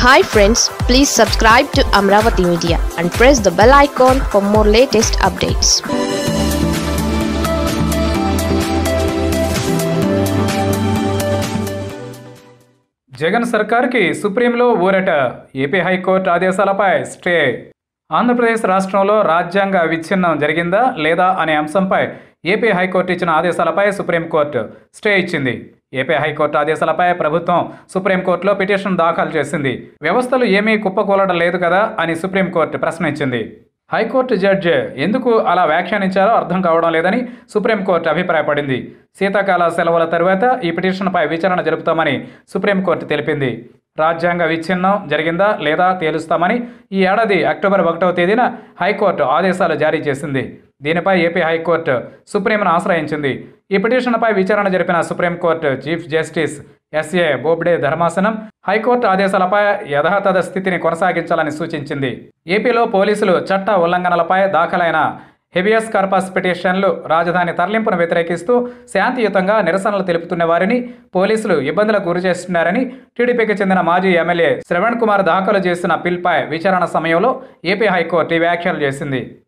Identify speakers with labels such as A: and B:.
A: hi friends please subscribe to Amaravati media and press the bell icon for more latest updates
B: Jagan సర్కార్కి సుప్రీంలో ఊరట AP high court ఆదేశాలపై stay Andhra Pradesh రాష్ట్రంలో రాజ్యాంగ విచ్ఛిన్నం జరిగిందా లేదా అనే అంశంపై ఏపీ హైకోర్టు ఇచ్చిన ఆదేశాలపై సుప్రీంకోర్టు స్టే ఇచ్చింది ఏపీ హైకోర్టు ఆదేశాలపై ప్రభుత్వం సుప్రీంకోర్టులో పిటిషన్ దాఖలు చేసింది వ్యవస్థలు ఏమీ కుప్పకూలడం లేదు కదా అని సుప్రీంకోర్టు ప్రశ్నించింది హైకోర్టు జడ్జి ఎందుకు అలా వ్యాఖ్యానించారో అర్థం కావడం లేదని సుప్రీంకోర్టు అభిప్రాయపడింది శీతాకాల సెలవుల తరువాత ఈ పిటిషన్పై విచారణ జరుపుతామని సుప్రీంకోర్టు తెలిపింది రాజ్యాంగ విచ్ఛిన్నం జరిగిందా లేదా తేలుస్తామని ఈ ఏడాది అక్టోబర్ ఒకటవ తేదీన హైకోర్టు ఆదేశాలు జారీ చేసింది దీనిపై ఏపీ హైకోర్టు సుప్రీంను ఆశ్రయించింది ఈ పిటిషన్పై విచారణ జరిపిన supreme court chief justice S A Bobde ధర్మాసనం హైకోర్టు ఆదేశాలపై యథాతథ స్థితిని కొనసాగించాలని సూచించింది ఏపీలో పోలీసులు చట్ట ఉల్లంఘనలపై దాఖలైన హెబియస్ కార్పస్ పిటిషన్లు రాజధాని తరలింపును వ్యతిరేకిస్తూ శాంతియుతంగా నిరసనలు తెలుపుతున్న వారిని పోలీసులు ఇబ్బందులకు గురి చేస్తున్నారని టీడీపీకి చెందిన మాజీ ఎమ్మెల్యే శ్రవణ్ కుమార్ దాఖలు చేసిన పిల్పై విచారణ సమయంలో ఏపీ హైకోర్టు ఈ వ్యాఖ్యలు చేసింది